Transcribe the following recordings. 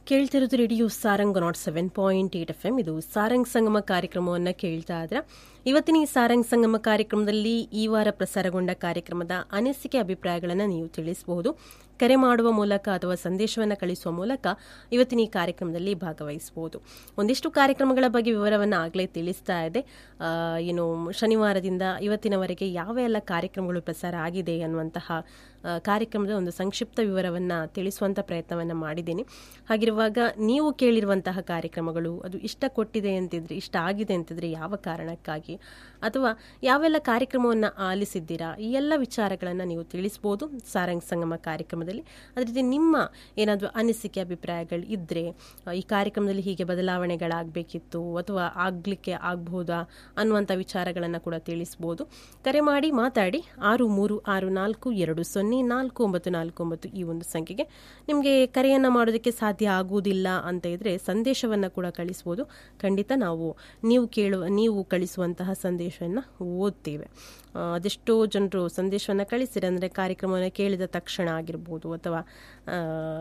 ಕೇಳ್ತಿರೋದು radio Sarang nought seven point eight F M ಇದು ಸಾರಂಗ್ ಸಂಗಮ ಕಾರ್ಯಕ್ರಮವನ್ನು ಕೇಳ್ತಾ ಇದ್ರ ಇವತ್ತಿನ ಈ ಸಾರಂಗ್ ಸಂಗಮ ಕಾರ್ಯಕ್ರಮದಲ್ಲಿ ಈ ವಾರ ಪ್ರಸಾರಗೊಂಡ ಕಾರ್ಯಕ್ರಮದ ಅನಿಸಿಕೆ ಅಭಿಪ್ರಾಯಗಳನ್ನು ನೀವು ತಿಳಿಸಬಹುದು ಕರೆ ಮಾಡುವ ಮೂಲಕ ಅಥವಾ ಸಂದೇಶವನ್ನು ಕಳಿಸುವ ಮೂಲಕ ಇವತ್ತಿನ ಈ ಕಾರ್ಯಕ್ರಮದಲ್ಲಿ ಭಾಗವಹಿಸಬಹುದು ಒಂದಿಷ್ಟು ಕಾರ್ಯಕ್ರಮಗಳ ಬಗ್ಗೆ ವಿವರವನ್ನು ಆಗಲೇ ತಿಳಿಸ್ತಾ ಇದೆ ಆ, ಏನು ಶನಿವಾರದಿಂದ ಇವತ್ತಿನವರೆಗೆ ಯಾವ ಎಲ್ಲ ಕಾರ್ಯಕ್ರಮಗಳು ಪ್ರಸಾರ ಆಗಿದೆ ಅನ್ನುವಂತಹ ಆ, ಕಾರ್ಯಕ್ರಮದ ಒಂದು ಸಂಕ್ಷಿಪ್ತ ವಿವರವನ್ನು ತಿಳಿಸುವಂಥ ಪ್ರಯತ್ನವನ್ನು ಮಾಡಿದ್ದೀನಿ ಹಾಗಿರುವಾಗ ನೀವು ಕೇಳಿರುವಂತಹ ಕಾರ್ಯಕ್ರಮಗಳು ಅದು ಇಷ್ಟ ಕೊಟ್ಟಿದೆ ಅಂತಿದ್ರೆ ಇಷ್ಟ ಆಗಿದೆ ಅಂತಿದ್ರೆ ಯಾವ ಕಾರಣಕ್ಕಾಗಿ ಅಥವಾ ಯಾವೆಲ್ಲ ಕಾರ್ಯಕ್ರಮವನ್ನು ಆಲಿಸಿದ್ದೀರಾ ಈ ಎಲ್ಲ ವಿಚಾರಗಳನ್ನು ನೀವು ತಿಳಿಸ್ಬೋದು ಸಾರಂಗ್ ಸಂಗಮ ಕಾರ್ಯಕ್ರಮದಲ್ಲಿ ಅದೇ ರೀತಿ ನಿಮ್ಮ ಏನಾದರೂ ಅನಿಸಿಕೆ ಅಭಿಪ್ರಾಯಗಳು ಇದ್ದರೆ ಈ ಕಾರ್ಯಕ್ರಮದಲ್ಲಿ ಹೀಗೆ ಬದಲಾವಣೆಗಳಾಗಬೇಕಿತ್ತು ಅಥವಾ ಆಗಲಿಕ್ಕೆ ಆಗ್ಬೋದಾ ಅನ್ನುವಂಥ ವಿಚಾರಗಳನ್ನು ಕೂಡ ತಿಳಿಸ್ಬೋದು ಕರೆ ಮಾಡಿ ಮಾತಾಡಿ ಆರು ಮೂರು ಆರು ನಾಲ್ಕು ಎರಡು ಸೊನ್ನೆ ನಾಲ್ಕು ಒಂಬತ್ತು ನಾಲ್ಕು ಒಂಬತ್ತು ಈ ಒಂದು ಸಂಖ್ಯೆಗೆ ನಿಮಗೆ ಕರೆಯನ್ನು ಮಾಡೋದಕ್ಕೆ ಸಾಧ್ಯ ಆಗುವುದಿಲ್ಲ ಅಂತ ಇದ್ರೆ ಸಂದೇಶವನ್ನು ಕೂಡ ಕಳಿಸ್ಬೋದು ಖಂಡಿತ ನಾವು ನೀವು ಕೇಳುವ ನೀವು ಕಳಿಸುವಂತಹ ಸಂದೇಶವನ್ನು ಓದ್ತೇವೆ ಆ, ಅದೆಷ್ಟೋ ಜನರು ಸಂದೇಶವನ್ನು ಕಳಿಸಿರಿ ಅಂದರೆ ಕಾರ್ಯಕ್ರಮವನ್ನು ಕೇಳಿದ ತಕ್ಷಣ ಆಗಿರ್ಬೋದು ಅಥವಾ ಆ,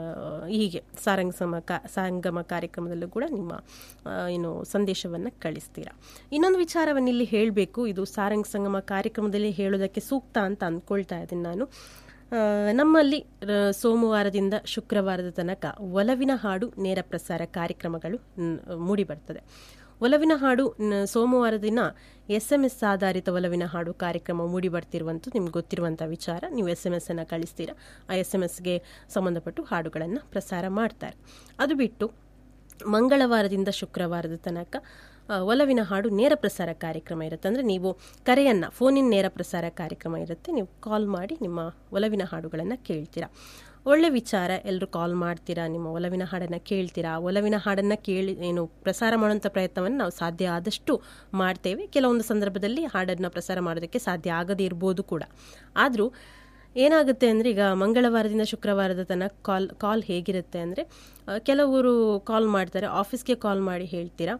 ಹೀಗೆ ಸಾರಂಗ ಸಮ ಕಾ ಸಂಗಮ ಕಾರ್ಯಕ್ರಮದಲ್ಲೂ ಕೂಡ ನಿಮ್ಮ ಆ, ಏನು ಸಂದೇಶವನ್ನು ಕಳಿಸ್ತೀರಾ ಇನ್ನೊಂದು ವಿಚಾರವನ್ನು ಇಲ್ಲಿ ಹೇಳಬೇಕು ಇದು ಸಾರಂಗ್ ಸಂಗಮ ಕಾರ್ಯಕ್ರಮದಲ್ಲಿ ಹೇಳೋದಕ್ಕೆ ಸೂಕ್ತ ಅಂತ ಅಂದ್ಕೊಳ್ತಾ ಇದ್ದೀನಿ ನಾನು ಆ, ನಮ್ಮಲ್ಲಿ ರ- ಸೋಮವಾರದಿಂದ ಶುಕ್ರವಾರದ ತನಕ ಒಲವಿನ ಹಾಡು ನೇರ ಪ್ರಸಾರ ಕಾರ್ಯಕ್ರಮಗಳು ನ್- ಮೂಡಿ ಬರ್ತದೆ ಒಲವಿನ ಹಾಡು ನ- ಸೋಮವಾರ ದಿನ ಎಸ್ ಎಂ ಎಸ್ ಆಧಾರಿತ ಒಲವಿನ ಹಾಡು ಕಾರ್ಯಕ್ರಮ ಮೂಡಿ ಬರ್ತಿರುವಂಥ ನಿಮ್ಗೆ ಗೊತ್ತಿರುವಂಥ ವಿಚಾರ ನೀವು ಎಸ್ ಎಮ್ ಎಸ್ ಅನ್ನು ಕಳಿಸ್ತೀರಾ ಆ ಎಸ್ ಎಮ್ ಎಸ್ಗೆ ಸಂಬಂಧಪಟ್ಟು ಹಾಡುಗಳನ್ನು ಪ್ರಸಾರ ಮಾಡ್ತಾರೆ ಅದು ಬಿಟ್ಟು ಮಂಗಳವಾರದಿಂದ ಶುಕ್ರವಾರದ ತನಕ ಆ, ಒಲವಿನ ಹಾಡು ನೇರ ಪ್ರಸಾರ ಕಾರ್ಯಕ್ರಮ ಇರುತ್ತೆ ಅಂದರೆ ನೀವು ಕರೆಯನ್ನು ಫೋನಿನ ನೇರ ಪ್ರಸಾರ ಕಾರ್ಯಕ್ರಮ ಇರುತ್ತೆ ನೀವು ಕಾಲ್ ಮಾಡಿ ನಿಮ್ಮ ಒಲವಿನ ಹಾಡುಗಳನ್ನು ಕೇಳ್ತೀರಾ ಒಳ್ಳೆ ವಿಚಾರ ಎಲ್ಲರೂ ಕಾಲ್ ಮಾಡ್ತೀರಾ ನಿಮ್ಮ ಒಲವಿನ ಹಾಡನ್ನು ಕೇಳ್ತೀರಾ ಒಲವಿನ ಹಾಡನ್ನು ಕೇಳಿ ಏನು ಪ್ರಸಾರ ಮಾಡುವಂಥ ಪ್ರಯತ್ನವನ್ನು ನಾವು ಸಾಧ್ಯ ಆದಷ್ಟು ಮಾಡ್ತೇವೆ ಕೆಲವೊಂದು ಸಂದರ್ಭದಲ್ಲಿ ಹಾಡನ್ನು ಪ್ರಸಾರ ಮಾಡೋದಕ್ಕೆ ಸಾಧ್ಯ ಆಗದೇ ಇರ್ಬೋದು ಕೂಡ ಆದರೂ ಏನಾಗುತ್ತೆ ಅಂದರೆ ಈಗ ಮಂಗಳವಾರದಿಂದ ಶುಕ್ರವಾರದ ತನಕ ಕಾಲ್ ಕಾಲ್ ಹೇಗಿರುತ್ತೆ ಅಂದರೆ ಕೆಲವರು ಕಾಲ್ ಮಾಡ್ತಾರೆ ಆಫೀಸ್ಗೆ ಕಾಲ್ ಮಾಡಿ ಹೇಳ್ತೀರಾ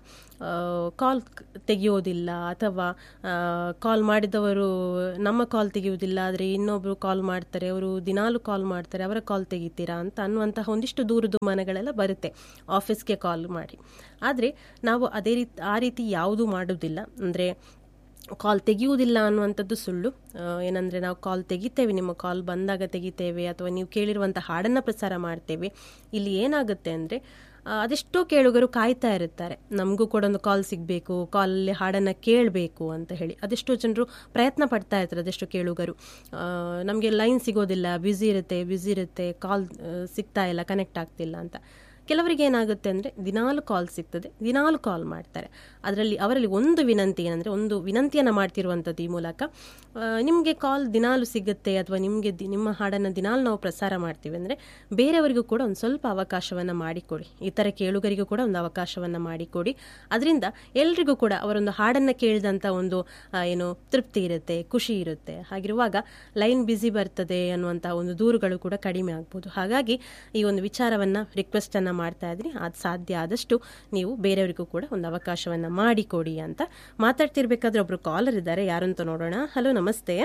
ಕಾಲ್ ತೆಗೆಯೋದಿಲ್ಲ ಅಥವಾ ಕಾಲ್ ಮಾಡಿದವರು ನಮ್ಮ ಕಾಲ್ ತೆಗೆಯುವುದಿಲ್ಲ ಆದರೆ ಇನ್ನೊಬ್ಬರು ಕಾಲ್ ಮಾಡ್ತಾರೆ ಅವರು ದಿನಾಲು ಕಾಲ್ ಮಾಡ್ತಾರೆ ಅವರ ಕಾಲ್ ತೆಗಿತೀರಾ ಅಂತ ಅನ್ನುವಂತಹ ಒಂದಿಷ್ಟು ದೂರದು ಮನಗಳೆಲ್ಲ ಬರುತ್ತೆ ಆಫೀಸ್ಗೆ ಕಾಲ್ ಮಾಡಿ ಆದರೆ ನಾವು ಅದೇ ರೀತಿ ಆ ರೀತಿ ಯಾವುದೂ ಮಾಡೋದಿಲ್ಲ ಅಂದರೆ ಕಾಲ್ ತೆಗೆಯುವುದಿಲ್ಲ ಅನ್ನುವಂಥದ್ದು ಸುಳ್ಳು ಆ, ಏನಂದ್ರೆ ನಾವು ಕಾಲ್ ತೆಗಿತೇವೆ ನಿಮ್ಮ ಕಾಲ್ ಬಂದಾಗ ತೆಗಿತೇವೆ ಅಥವಾ ನೀವು ಕೇಳಿರುವಂಥ ಹಾಡನ್ನು ಪ್ರಸಾರ ಮಾಡ್ತೇವೆ ಇಲ್ಲಿ ಏನಾಗುತ್ತೆ ಅಂದರೆ ಅದೆಷ್ಟೋ ಕೇಳುಗರು ಕಾಯ್ತಾ ಇರುತ್ತಾರೆ ನಮಗೂ ಕೂಡ ಒಂದು ಕಾಲ್ ಸಿಗಬೇಕು ಕಾಲಲ್ಲಿ ಹಾಡನ್ನು ಕೇಳಬೇಕು ಅಂತ ಹೇಳಿ ಅದೆಷ್ಟೋ ಜನರು ಪ್ರಯತ್ನ ಪಡ್ತಾ ಇರ್ತಾರೆ ಅದೆಷ್ಟೋ ಕೇಳುಗರು ನಮಗೆ ಲೈನ್ ಸಿಗೋದಿಲ್ಲ ಬ್ಯುಸಿ ಇರುತ್ತೆ ಬ್ಯುಸಿ ಇರುತ್ತೆ ಕಾಲ್ ಸಿಗ್ತಾ ಇಲ್ಲ ಕನೆಕ್ಟ್ ಆಗ್ತಿಲ್ಲ ಅಂತ ಕೆಲವರಿಗೆ ಏನಾಗುತ್ತೆ ಅಂದರೆ ದಿನಾಲು ಕಾಲ್ ಸಿಗ್ತದೆ ದಿನಾಲು ಕಾಲ್ ಮಾಡ್ತಾರೆ ಅದರಲ್ಲಿ ಅವರಲ್ಲಿ ಒಂದು ವಿನಂತಿ ಏನಂದರೆ ಒಂದು ವಿನಂತಿಯನ್ನು ಮಾಡ್ತಿರುವಂಥದ್ದು ಈ ಮೂಲಕ ನಿಮಗೆ ಕಾಲ್ ದಿನಾಲು ಸಿಗುತ್ತೆ ಅಥವಾ ನಿಮಗೆ ದಿ- ನಿಮ್ಮ ಹಾಡನ್ನು ದಿನಾಲು ನಾವು ಪ್ರಸಾರ ಮಾಡ್ತೀವಿ ಅಂದರೆ ಬೇರೆಯವರಿಗೂ ಕೂಡ ಒಂದು ಸ್ವಲ್ಪ ಅವಕಾಶವನ್ನು ಮಾಡಿಕೊಡಿ ಇತರ ಕೇಳುಗರಿಗೂ ಕೂಡ ಒಂದು ಅವಕಾಶವನ್ನು ಮಾಡಿಕೊಡಿ ಅದರಿಂದ ಎಲ್ರಿಗೂ ಕೂಡ ಅವರೊಂದು ಹಾಡನ್ನು ಕೇಳಿದಂಥ ಒಂದು ಆ, ಏನು ತೃಪ್ತಿ ಇರುತ್ತೆ ಖುಷಿ ಇರುತ್ತೆ ಹಾಗಿರುವಾಗ ಲೈನ್ ಬ್ಯುಸಿ ಬರ್ತದೆ ಅನ್ನುವಂಥ ಒಂದು ದೂರುಗಳು ಕೂಡ ಕಡಿಮೆ ಆಗ್ಬೋದು ಹಾಗಾಗಿ ಈ ಒಂದು ವಿಚಾರವನ್ನು ರಿಕ್ವೆಸ್ಟನ್ನು ಮಾಡ್ತಾ ಇದ್ದೀನಿ ಅದು ಸಾಧ್ಯ ಆದಷ್ಟು ನೀವು ಬೇರೆಯವರಿಗೂ ಕೂಡ ಒಂದು ಅವಕಾಶವನ್ನು ಮಾಡಿಕೊಡಿ ಅಂತ ಮಾತಾಡ್ತಿರ್ಬೇಕಾದ್ರೆ ಒಬ್ರು ಕಾಲರ್ ಇದ್ದಾರೆ ಯಾರು ಅಂತ ನೋಡೋಣ ಹಲೋ ನಮಸ್ತೆ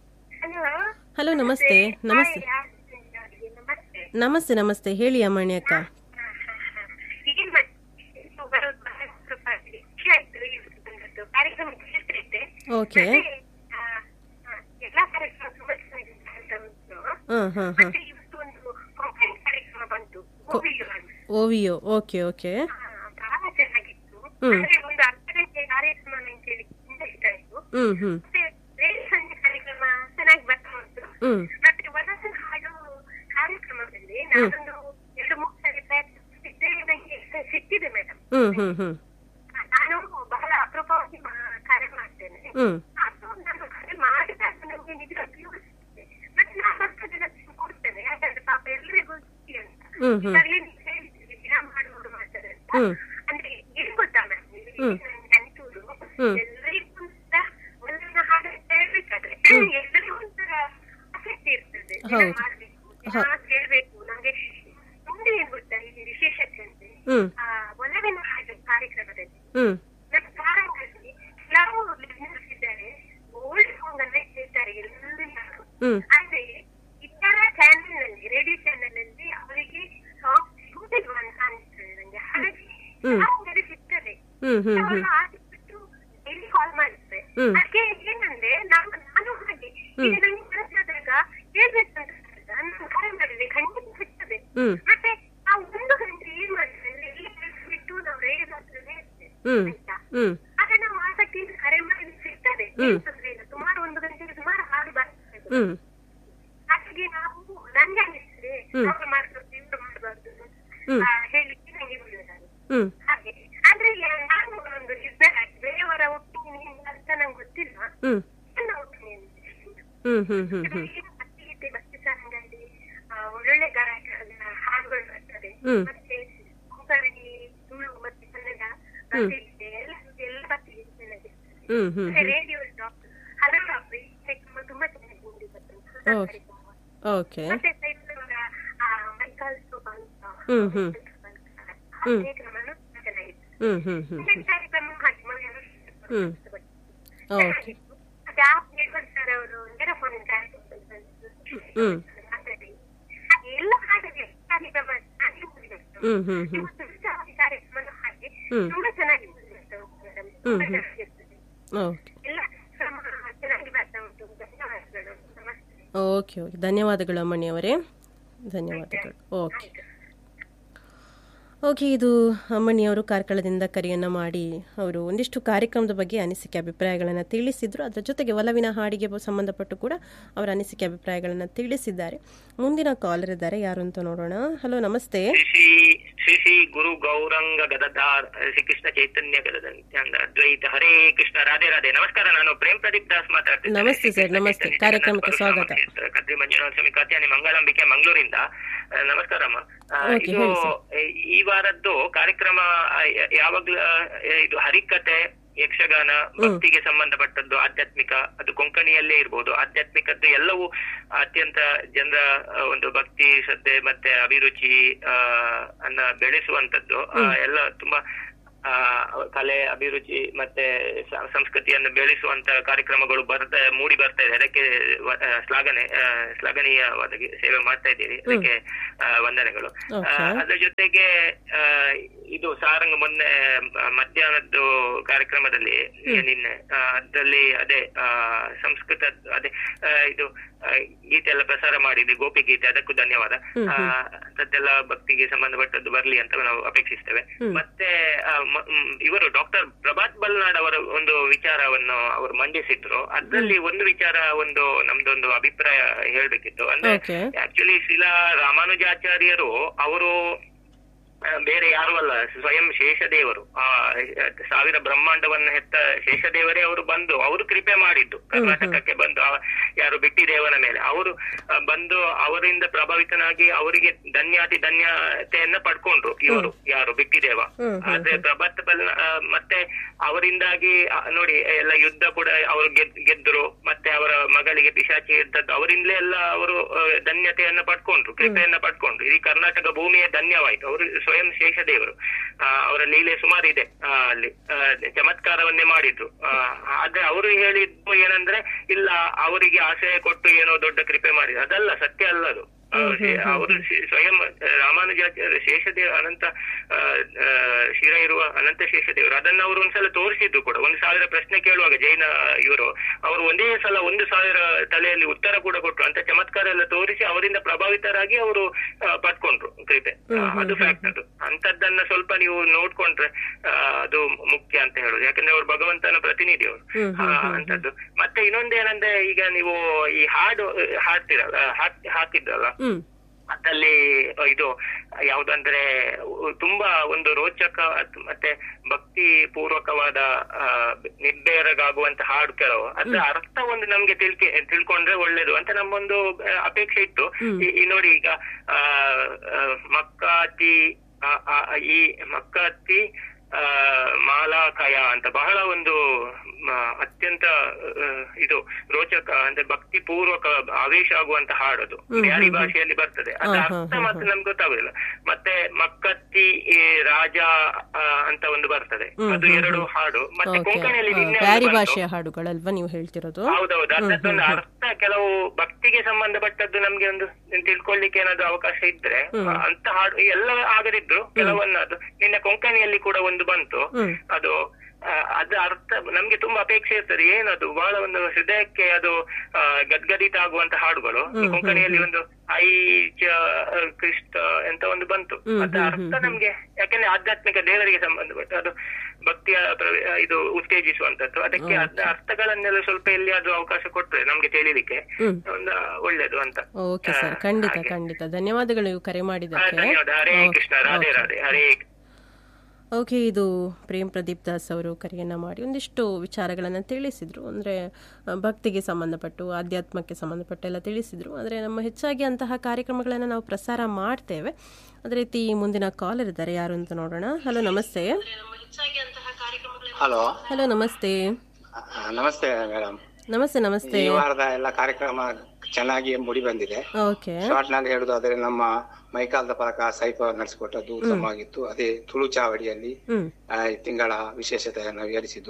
ಹಲೋ ಹಲೋ ನಮಸ್ತೆ ನಮಸ್ತೆ ನಮಸ್ತೆ ನಮಸ್ತೆ ನಮಸ್ತೆ ಹೇಳಿ ಅಮ್ಮಣ್ಣಿ ಅಕ್ಕ ಏನ್ ಮಾಡ್ತಿದ್ದೀರಿ? ಬರೋದು ಬಹಳ ಸ್ವಲ್ಪ ಖುಷಿ ಆಯ್ತು ಇವತ್ತು ಬಂದದ್ದು. ಕಾರ್ಯಕ್ರಮ ಕೇಳ್ತಿದ್ದೆ. ಓಕೆ ಮತ್ತೆ, ಆ, ಆ, ಎಲ್ಲಾ ಕಾರ್ಯಕ್ರಮ ತುಂಬಾ ಚೆನ್ನಾಗಿದೆ ಅಂತ ಉಂಟು. ಹಾಂ ಹಾಂ ಹಾಂ ಮತ್ತೆ ಇವತ್ತು ಒಂದು ಕೊಂಕಣಿ ಕಾರ್ಯಕ್ರಮ ಬಂತು ಮೂವಿಗೆ ಬಂತು. ಓವಿಯೋ ಓಕೆ ಓಕೆ ಆ, ಬಹಳ ಚೆನ್ನಾಗಿತ್ತು ಹ್ಮ್. ಅಂದ್ರೆ ಒಂದು ಅರ್ಧ ಗಂಟೆ ಕಾರ್ಯಕ್ರಮ ನಂಗೆ ಕೇಳಿ ತುಂಬಾ ಇಷ್ಟ ಆಯ್ತು ಹ್ಞೂ ಹ್ಞೂ ಮತ್ತೆ ರೇಡಿಯೋ ಸಂಜೆ ಕಾರ್ಯಕ್ರಮ ಚೆನ್ನಾಗಿ ಬರ್ತಾ ಉಂಟು ಹ್ಞೂ ಮತ್ತೆ ಒಂದೊಂದು ಹಾಡು ಕಾರ್ಯಕ್ರಮದಲ್ಲಿ ನಾನೊಂದು ಎರಡು ಮೂರು ಸಾರಿ ಪ್ರಯತ್ನಿಸಿದ್ದೆ ನನಗೆ ಸಿಕ್ಕಿದೆ ಮೇಡಮ್ ಹ್ಞೂ ಹ್ಞೂ ಹ್ಞೂ ನಾನು ಬಹಳ ಅಪರೂಪವಾಗಿ ಮಾ- ಕಾರ್ಯ ಮಾಡ್ತೇನೆ ಹ್ಞೂ ಅದು ನಾನು ಕರೆ ಮಾಡಿದಾಗ ನನಗೆ ನಿಜ ಉಪಯೋಗಿಸಿದೆ ಮತ್ತೆ ನಾನು ಮಕ್ಕಳಿಗೆಲ್ಲ ಕೊಡ್ತೇನೆ ಯಾಕಂದ್ರೆ ಪಾಪ ಎಲ್ಲರಿಗೂ ಖುಷಿ ಅಂತ ಹ್ಮ್, ಹ್ಮ್. ಈಗಾಗಲೇ ನೀವು ಹೇಳಿದ್ದೀರಿ ದಿನ ಮಾಡುವವರು ಮಾಡ್ತಾರೆ ಅಂತ ಹ್ಮ್. ಅಂದ್ರೆ ಏನ್ ಗೊತ್ತಾ ಮ್ಯಾಮ್ ಹ್ಮ್. ನನಗೆ ಅನಿಸುವುದು ಹ್ಮ್. ಎಲ್ಲರಿಗೂ ಒಂಥರ ಒಂದೊಂದು ಹಾಡು ಹೇಳ್ಬೇಕಾದ್ರೆ ಎಲ್ಲರಿಗೂ ಒಂಥರ ಆಸಕ್ತಿ ಇರ್ತದೆ ದಿನ ಹೌದು. ಮಾಡ್ಬೇಕು ದಿನ ಹ. ಕೇಳ್ಬೇಕು ನಮ್ಗೆ ಮುಂದೆ ಏನ್ ಗೊತ್ತಾ ಇಲ್ಲಿ ವಿಶೇಷತೆ ಅಂದ್ರೆ ಹ್ಞೂ ಆ ಒಲವಿನ ಹಾಡು ಕಾರ್ಯಕ್ರಮದಲ್ಲಿ ಹ್ಞೂ ನಮ್ಮ ಕಾರಣದಲ್ಲಿ ಕೆಲವು ಲಿಸ್ನರ್ಸ್ ಇದ್ದಾರೆ ಓಲ್ಡ್ ಸಾಂಗ್ ಅನ್ನ ಕೇಳ್ತಾರೆ ಎಲ್ಲರೂ ಹ್ಮ್. ಆದ್ರೆ ಇತರ ಚಾನೆಲ್ ನಲ್ಲಿ ರೇಡಿಯೋ ಚಾನೆಲ್ ಅಲ್ಲಿ ಅವರಿಗೆ ಸಾಂಗ್ ಸಿಗುದಿಲ್ವ ಅಂತ ಅನ್ಸುತ್ತೆ ಯಾವಾಗಲೂ ಸಿಗ್ತದೆ ಹ್ಮ್ ಹ್ಮ್ ಹ್ಮ್ ಅವಳು ಆದಷ್ಟು ಡೈಲಿ ಕಾಲ್ ಮಾಡ್ತಾರೆ ಹ್ಮ್. ಅದಕ್ಕೆ ಏನಂದ್ರೆ ನಾನು ನಾನು ಹಾಗೆ ಈಗ ನಂಗೆ ಮನಸ್ಸಾದಾಗ ಹೇಳ್ಬೇಕಂತ ನಾನು ಕರೆ ಮಾಡಿದ್ರೆ ಖಂಡಿತ ಸಿಗ್ತದೆ ಹ್ಮ್ ಮತ್ತೆ ನಾವು ಒಂದು ಗಂಟೆ ಏನ್ ಮಾಡಿದ್ರೆ ಎಲ್ಲ ಕೆಲ್ಸ ಬಿಟ್ಟು ನಾವು ರೇಡಿಯೋ ಹತ್ರನೇ ಇರ್ತೇವೆ ಹ್ಮ್ ಆಯ್ತಾ ಹ್ಮ್ ಆಗ ನಾವು ಆಸಕ್ತಿಯಿಂದ ಕರೆ ಮಾಡಿ ಸಿಗ್ತದೆ ಏನ್ ತೊಂದ್ರೆ ಇಲ್ಲ ಸುಮಾರು ಒಂದು ಗಂಟೆಗೆ ಸುಮಾರು ಹಾಡು ಬರ್ತದೆ ಹ್ಮ್ ಹಾಗಾಗಿ ನಾವು ನಂಗೆ ಅನಿಸ್ತದೆ ಅವ್ರು ಮಾಡ್ಬಾರ್ದು ಇವ್ರು ಮಾಡ್ಬಾರ್ದು ಹ್ಮ್. ಆ, ಹೇಳಿಕ್ಕೆ ನಂಗೆ ಒಳ್ಳೆಯದಾಗಿ ಹ್ಮ್ ಹಾಗೆ ಆದ್ರೆ ಯ- ನಾನು ಒಂದು ನಿರ್ಧಾರ ಆಯ್ತು. ಬೇರೆಯವರ ಒಪ್ಪಿಗೆ ಅಂತ ನಂಗೆ ಗೊತ್ತಿಲ್ಲ ಹ್ಮ್ ನನ್ನ ಒಪ್ಪಿಗೆ ಹ್ಮ್ ಹ್ಮ್ ಹ್ಮ್ ಹ್ಮ್ ಭಕ್ತಿಗೀತೆ ಭಕ್ತಿ ಸಾಂಗಲ್ಲಿ ಆ, ಒಳ್ಳೊಳ್ಳೆ ಗಾಯಕರ ಹಾಡುಗಳು ಬರ್ತದೆ ಹ್ಮ್. ಮತ್ತೆ ಕೊಂಕಣಿ ತುಳು ಮತ್ತೆ ಕನ್ನಡ ಭಕ್ತಿಗೀತೆ ಎಲ್ಲ ಎಲ್ಲ ಭಕ್ತಿಗೀತೆ ಚೆನ್ನಾಗಿದೆ ಹ್ಮ್ ಹ್ಮ್ ಮತ್ತೆ ರೇಡಿಯೋ ಡಾಕ್ಟರ್ ಹಲೋ ಡಾಕ್ಟರ್ ಕಾರ್ಯಕ್ರಮ ತುಂಬಾ ಚೆನ್ನಾಗಿ ಮೂಡಿ ಬರ್ತದೆ ಓಕೆ. ಓಕೆ ಮತ್ತೆ ಸೈನ್ಸ್ನವರ ಆ, ಮೈಕಲ್ ಸೋಬಾ ಅಂತ ಹ್ಮ್ ಹ್ಮ್ ಆ ಕಾರ್ಯಕ್ರಮನು ಚೆನ್ನಾಗಿತ್ತು ಹ್ಮ್ ಹ್ಮ್ ಹ್ಮ್ ಮತ್ತೆ ಕಾರ್ಯಕ್ರಮ ಹಾಗೆ ಮನೆಯವರು ಹ್ಮ್ ಓಕೆ ಚೆನ್ನಾಗಿತ್ತು. ಮತ್ತೆ ಆ ನಿರ್ಮಲ್ ಸರ್ ಅವರು ನೆರಫೋನ್ ಕಾರ್ಯಕ್ರಮದಲ್ಲಿ ಬಂದಿದ್ರು. ಹ್ಮ್ ಮಾತಾಡಿ. ಹಾಗೆ ಎಲ್ಲ ಹಾಗೆ ಕಾರ್ಯಕ್ರಮ ಚೆನ್ನಾಗಿ ಮುಗಿದಿತ್ತು. ಹ್ಮ್ ಹ್ಮ್ ಹ್ಮ್ ಇವತ್ತು ಉತ್ಸವದ ಕಾರ್ಯಕ್ರಮನು ಹಾಗೆ ಹ್ಮ್. ತುಂಬಾ ಚೆನ್ನಾಗಿ ಮುಗಿದಿತ್ತು ಮೇಡಮ್. ತುಂಬಾ ಹ್ಮ್. ಚೆನ್ನಾಗಿರ್ತದೆ. ಓಕೆ ಎಲ್ಲ ಕ್ರಮ ಚೆನ್ನಾಗಿ ಬರ್ತಾ ಉಂಟು ಧನ್ಯವಾದಗಳು ನಮಸ್ತೆ ಓಕೆ ಓಕೆ ಧನ್ಯವಾದಗಳು ಅಮ್ಮಣಿಯವರೇ ಧನ್ಯವಾದಗಳು ಓಕೆ ಓಕೆ ಇದು ಅಮ್ಮಣಿಯವರು ಕಾರ್ಕಳದಿಂದ ಕರೆಯನ್ನು ಮಾಡಿ ಅವರು ಒಂದಿಷ್ಟು ಕಾರ್ಯಕ್ರಮದ ಬಗ್ಗೆ ಅನಿಸಿಕೆ ಅಭಿಪ್ರಾಯಗಳನ್ನು ತಿಳಿಸಿದ್ರು ಅದರ ಜೊತೆಗೆ ಒಲವಿನ ಹಾಡಿಗೆ ಬ- ಸಂಬಂಧಪಟ್ಟು ಕೂಡ ಅವರ ಅನಿಸಿಕೆ ಅಭಿಪ್ರಾಯಗಳನ್ನು ತಿಳಿಸಿದ್ದಾರೆ ಮುಂದಿನ ಕಾಲರ್ ಇದ್ದಾರೆ ಯಾರು ಅಂತ ನೋಡೋಣ ಹಲೋ ನಮಸ್ತೆ ಶ್ರೀ ಶ್ರೀ ಶ್ರೀ ಗುರು ಗೌರಂಗ ಗದಧಾರ್ ಶ್ರೀಕೃಷ್ಣ ಚೈತನ್ಯ ಗದದ ನಿತ್ಯಾನಂದ ಅದ್ವೈತ ಹರೇ ಕೃಷ್ಣ ರಾಧೆ ರಾಧೆ ನಮಸ್ಕಾರ ನಾನು ಪ್ರೇಮ್ ಪ್ರದೀಪ್ ದಾಸ್ ಮಾತಾಡ್ತಿದ್ದೇನೆ ನಮಸ್ತೆ ಸರ್, ಶ್ರೀಕೃಷ್ಣ ನಮಸ್ತೆ. ಚೈತನ್ಯ ಕಾರ್ಯಕ್ರಮಕ್ಕೆ ಜಗನ್ನಾಥ ಸ್ವಾಗತ. ಪರಶುರಾಮ ಕ್ಷೇತ್ರ, ಕದ್ರಿ ಮಂಜುನಾಥ ಸ್ವಾಮಿ ಕಾತ್ಯಾನಿ ಮಂಗಳಂಬಿಕೆ ಮಂಗಳೂರಿಂದ ಆ, ನಮಸ್ಕಾರಮ್ಮ ಆ, ಓಕೆ, ಇದು ಹೇಳಿ ಸರ್. ಈ ವಾರದ್ದು ಕಾರ್ಯಕ್ರಮ ಯಾವಾಗ್ಲೂ ಇದು ಹರಿಕತೆ ಯಕ್ಷಗಾನ ಭಕ್ತಿಗೆ ಸಂಬಂಧಪಟ್ಟದ್ದು ಆಧ್ಯಾತ್ಮಿಕ ಅದು ಕೊಂಕಣಿಯಲ್ಲೇ ಇರ್ಬೋದು ಆಧ್ಯಾತ್ಮಿಕದ್ದು ಎಲ್ಲವೂ ಅತ್ಯಂತ ಜನರ ಆ, ಒಂದು ಭಕ್ತಿ ಶ್ರದ್ಧೆ ಮತ್ತೆ ಅಭಿರುಚಿ ಆ, ಅನ್ನ ಬೆಳೆಸುವಂತದ್ದು ಆ, ಎಲ್ಲ ತುಂಬಾ ಆ ಕಲೆ ಅಭಿರುಚಿ ಮತ್ತೆ ಸ- ಸಂಸ್ಕೃತಿಯನ್ನು ಬೆಳೆಸುವಂತ ಕಾರ್ಯಕ್ರಮಗಳು ಬರ್ತಾ ಮೂಡಿ ಬರ್ತಾ ಇದೆ ಅದಕ್ಕೆ ವ- ಆ, ಶ್ಲಾಘನೆ ಆ, ಶ್ಲಾಘನೀಯವಾದ ಸೇವೆ ಮಾಡ್ತಾ ಇದ್ದೀರಿ ಅದಕ್ಕೆ ಆ, ವಂದನೆಗಳು ಆ, ಓಕೆ. ಅದ್ರ ಜೊತೆಗೆ ಆ, ಇದು ಸಾರಂಗ್ ಮೊನ್ನೆ ಮ- ಮಧ್ಯಾಹ್ನದ್ದು ಕಾರ್ಯಕ್ರಮದಲ್ಲಿ ನಿನ್ನೆ ಆ, ಅದ್ರಲ್ಲಿ ಅದೇ ಆ, ಸಂಸ್ಕೃತ ಅದೇ ಆ, ಇದು ಆ, ಗೀತೆ ಎಲ್ಲ ಪ್ರಸಾರ ಮಾಡಿದ್ವಿ ಗೋಪಿ ಗೀತೆ ಅದಕ್ಕೂ ಧನ್ಯವಾದ ಆ, ಅಂತದ್ದೆಲ್ಲ ಭಕ್ತಿಗೆ ಸಂಬಂಧಪಟ್ಟದ್ದು ಬರ್ಲಿ ಅಂತ ನಾವು ಅಪೇಕ್ಷಿಸ್ತೇವೆ ಮತ್ತೆ ಆ, ಮ- ಮ್, ಇವರು ಡಾಕ್ಟರ್ ಪ್ರಭಾತ್ ಬಲ್ನಾಡ್ ಅವರ ಒಂದು ವಿಚಾರವನ್ನು ಅವರು ಮಂಡಿಸಿದ್ರು ಅದ್ರಲ್ಲಿ ಒಂದು ವಿಚಾರ ಒಂದು ನಮ್ದೊಂದು ಅಭಿಪ್ರಾಯ ಹೇಳ್ಬೇಕಿತ್ತು ಅಂದ್ರೆ ಓಕೆ ಆಕ್ಚುಲಿ ಶಿಲಾ ರಾಮಾನುಜಾಚಾರ್ಯರು ಅವರು ಆ, ಬೇರೆ ಯಾರು ಅಲ್ಲ ಸ್ವಯಂ ಶೇಷದೇವರು ಆ ಸಾವಿರ ಬ್ರಹ್ಮಾಂಡವನ್ನ ಹೆತ್ತ ಶೇಷದೇವರೇ ಅವರು ಬಂದು ಅವರು ಕೃಪೆ ಮಾಡಿದ್ದು ಕರ್ನಾಟಕಕ್ಕೆ ಬಂದು ಆ- ಯಾರು ಬಿಟ್ಟಿದೇವನ ಮೇಲೆ ಅವರು ಆ, ಬಂದು ಅವರಿಂದ ಪ್ರಭಾವಿತನಾಗಿ ಅವರಿಗೆ ಧನ್ಯಾತಿ ಧನ್ಯತೆಯನ್ನ ಪಡ್ಕೊಂಡ್ರು ಇವರು ಯಾರು ಬಿಟ್ಟಿದೇವ ಹ್ಮ್, ಆದ್ರೆ ಪ್ರಭಾತ್ ಬಲ್ ಆ, ಮತ್ತೆ ಅವರಿಂದಾಗಿ ಆ, ನೋಡಿ ಎಲ್ಲ ಯುದ್ಧ ಕೂಡ ಅವರು ಗೆದ್ ಗೆದ್ರು ಮತ್ತೆ ಅವರ ಮಗಳಿಗೆ ಪಿಶಾಚಿ ಇದ್ದದ್ದು ಅವರಿಂದಲೇ ಎಲ್ಲ ಅವರು ಆ, ಧನ್ಯತೆಯನ್ನ ಪಡ್ಕೊಂಡ್ರು ಕೃಪೆಯನ್ನ ಪಡ್ಕೊಂಡ್ರು ಇಡೀ ಕರ್ನಾಟಕ ಭೂಮಿಯೇ ಧನ್ಯವಾಯ್ತು ಅವರು ಸ್ವಯಂ ಶೇಷದೇವರು ಆ, ಅವರ ಲೀಲೆ ಸುಮಾರು ಇದೆ ಆ, ಅಲ್ಲಿ ಆ, ಚಮತ್ಕಾರವನ್ನೇ ಮಾಡಿದ್ರು ಆ, ಆದ್ರೆ ಅವರು ಹೇಳಿದ್ದು ಏನಂದ್ರೆ ಇಲ್ಲ ಅವರಿಗೆ ಆಶ್ರಯ ಕೊಟ್ಟು ಏನೋ ದೊಡ್ಡ ಕೃಪೆ ಮಾಡಿದ್ರು ಅದಲ್ಲ ಸತ್ಯ ಅಲ್ಲ ಅದು ಆ, ಶೇ- ಅವರು ಶೇ- ಸ್ವಯಂ ರಾಮಾನುಜಾಚಾರ್ಯ ಶೇಷದೇವ ಅನಂತ ಆ, ಆ, ಶಿರ ಇರುವ ಅನಂತ ಶೇಷದೇವರು ಅದನ್ನ ಅವರು ಒಂದ್ಸಲ ತೋರಿಸಿದ್ರು ಕೂಡ ಒಂದು ಸಾವಿರ ಪ್ರಶ್ನೆ ಕೇಳುವಾಗ ಜೈನ ಇವರು ಅವರು ಒಂದೇ ಸಲ ಒಂದು ಸಾವಿರ ತಲೆಯಲ್ಲಿ ಉತ್ತರ ಕೂಡ ಕೊಟ್ರು ಅಂತ ಚಮತ್ಕಾರ ಎಲ್ಲ ತೋರಿಸಿ ಅವರಿಂದ ಪ್ರಭಾವಿತರಾಗಿ ಅವರು ಆ, ಪಡ್ಕೊಂಡ್ರು ಕೃಪೆ ಆ, ಅದು ಫ್ಯಾಕ್ಟ್ ಅದು ಅಂತದ್ದನ್ನ ಸ್ವಲ್ಪ ನೀವು ನೋಡ್ಕೊಂಡ್ರೆ ಆ, ಅದು ಮುಖ್ಯ ಅಂತ ಹೇಳುದು ಯಾಕಂದ್ರೆ ಅವರು ಭಗವಂತನ ಪ್ರತಿನಿಧಿ ಅವರು ಹ್ಮ್, ಆ, ಅಂತದ್ದು ಮತ್ತೆ ಇನ್ನೊಂದೇನಂದ್ರೆ ಈಗ ನೀವು ಈ ಹಾಡು ಹಾಡ್ತಿರಲ್ಲ ಹಾಕ್- ಹಾಕಿದ್ರಲ್ಲ ಹ್ಮ್ ಅದಲ್ಲಿ ಇದು ಯಾವ್ದಂದ್ರೆ ಉ- ತುಂಬಾ ಒಂದು ರೋಚಕ ಅತ್- ಮತ್ತೆ ಭಕ್ತಿ ಪೂರ್ವಕವಾದ ಆ, ನಿರ್ಬೇರಗಾಗುವಂತ ಹಾಡು ಕೆಲವು ಅದ್ರ ಅರ್ಥ ಒಂದು ನಮ್ಗೆ ತಿಳ್ಕೆ ತಿಳ್ಕೊಂಡ್ರೆ ಒಳ್ಳೇದು ಅಂತ ನಮ್ಮೊಂದು ಆ, ಅಪೇಕ್ಷೆ ಇತ್ತು ಈ- ಈ ನೋಡಿ ಈಗ ಆ ಆ, ಮಕ್ಕಾತಿ ಆ, ಆ, ಈ ಮಕ್ಕಾತಿ ಆ, ಮಾಲಾಕಯ ಅಂತ ಬಹಳ ಒಂದು ಮ- ಅತ್ಯಂತ ಆ, ಇದು ರೋಚಕ ಅಂದ್ರೆ ಭಕ್ತಿ ಪೂರ್ವಕ ಆವೇಶ ಆಗುವಂತ ಹಾಡದು ಬ್ಯಾರಿ ಭಾಷೆಯಲ್ಲಿ ಬರ್ತದೆ ಅದ್ರ ಹಾ, ಹಾ, ಅರ್ಥ ಹಾ, ಮಾತ್ರ ನಮ್ಗೆ ಗೊತ್ತಾಗುದಿಲ್ಲ ಮತ್ತೆ ಮಕ್ಕತ್ತಿ ಈ ರಾಜ ಆ, ಅಂತ ಒಂದು ಬರ್ತದೆ ಅದು ಎರಡು ಹಾಡು ಮತ್ತೆ ಓಕೆ ಕೊಂಕಣಿಯಲ್ಲಿ ನಿನ್ನೆ ಒಂದು ಬ್ಯಾರಿ ಬಂತು. ಭಾಷೆಯ ಹಾಡುಗಳಲ್ವಾ ನೀವು ಹೇಳ್ತಿರೋದು ಹೌದೌದು ಅದರದ್ದೊಂದು ಅರ್ಥ ಕೆಲವು ಭಕ್ತಿಗೆ ಸಂಬಂಧಪಟ್ಟದ್ದು ನಮ್ಗೆ ಒಂದು ತಿಳ್ಕೊಳ್ಳಿಕ್ಕೆ ಏನಾದ್ರು ಅವಕಾಶ ಇದ್ರೆ ಅಂತ ಹಾಡು ಎಲ್ಲ ಆಗದಿದ್ರು ಕೆಲವನ್ನದು ನಿನ್ನೆ ಕೊಂಕಣಿಯಲ್ಲಿ ಕೂಡ ಒಂದು ಬಂತು ಹ್ಮ್ ಅದು ಆ, ಅದ್ರ ಅರ್ಥ ನಮ್ಗೆ ತುಂಬಾ ಅಪೇಕ್ಷೆ ಇರ್ತದೆ ಏನದು ಬಹಳ ಒಂದು ಹೃದಯಕ್ಕೆ ಅದು ಆ, ಗದ್ಗದಿತ ಆಗುವಂತ ಹಾಡುಗಳು ಕೊಂಕಣಿಯಲ್ಲಿ ಒಂದು ಐ ಚ ಕೃಷ್ಣ ಅಂತ ಒಂದು ಬಂತು ಅದ್ರ ಅರ್ಥ ನಮ್ಗೆ ಯಾಕಂದ್ರೆ ಆಧ್ಯಾತ್ಮಿಕ ದೇವರಿಗೆ ಸಂಬಂಧಪಟ್ಟ ಅದು ಭಕ್ತಿಯ ಪ್ರವೇ- ಇದು ಉತ್ತೇಜಿಸುವಂತದ್ದು ಅದಕ್ಕೆ ಅದ್ರ ಅರ್ಥಗಳನ್ನೆಲ್ಲ ಸ್ವಲ್ಪ ಎಲ್ಲಿಯಾದ್ರೂ ಅವಕಾಶ ಕೊಟ್ರೆ ನಮ್ಗೆ ತಿಳಿಲಿಕ್ಕೆ ಹ್ಮ್. ಒಂದು ಒಳ್ಳೇದು ಅಂತ ಓಕೆ ಸರ್ ಖಂಡಿತ ಖಂಡಿತ ಧನ್ಯವಾದಗಳು ನೀವು ಕರೆ ಆ, ಮಾಡಿದ್ದಕ್ಕೆ ಧನ್ಯವಾದ ಹರೇ ಕೃಷ್ಣ ರಾಧೆ ರಾಧೆ ಹರೇ ಓಕೆ ಇದು ಪ್ರೇಮ್ ಪ್ರದೀಪ್ ದಾಸ್ ಅವರು ಕರೆಯನ್ನು ಮಾಡಿ ಒಂದಿಷ್ಟು ವಿಚಾರಗಳನ್ನು ತಿಳಿಸಿದರು ಅಂದರೆ ಭಕ್ತಿಗೆ ಸಂಬಂಧಪಟ್ಟು ಆಧ್ಯಾತ್ಮಕ್ಕೆ ಸಂಬಂಧಪಟ್ಟು ಎಲ್ಲ ತಿಳಿಸಿದರು ಆದರೆ ನಮ್ಮ ಹೆಚ್ಚಾಗಿ ಅಂತಹ ಕಾರ್ಯಕ್ರಮಗಳನ್ನು ನಾವು ಪ್ರಸಾರ ಮಾಡ್ತೇವೆ ಅದೇ ರೀತಿ ಮುಂದಿನ ಕಾಲರ್ ಇದ್ದಾರೆ ಯಾರು ಅಂತ ನೋಡೋಣ ಹಲೋ ನಮಸ್ತೆ ಹಲೋ ಹಲೋ ನಮಸ್ತೆ ನಮಸ್ತೆ ಮೇಡಮ್ ನಮಸ್ತೆ ನಮಸ್ತೆ ಈ ವಾರದ ಎಲ್ಲ ಕಾರ್ಯಕ್ರಮ ಚೆನ್ನಾಗಿ ಮೂಡಿ ಬಂದಿದೆ ಓಕೆ ಶಾರ್ಟ್ ನಲ್ಲಿ ಹೇಳುದಾದ್ರೆ ನಮ್ಮ ಮೈಕಾಲ್ದ ಪರಕ ಸೈಫ ನಡೆಸಿಕೊಟ್ಟದ್ದು ಉತ್ತಮವಾಗಿತ್ತು ಅದೇ ತುಳು ಚಾವಡಿಯಲ್ಲಿ ಹ್ಮ್ ಆ, ಈ ತಿಂಗಳ ವಿಶೇಷತೆಯನ್ನು ವಿವರಿಸಿದ್ದು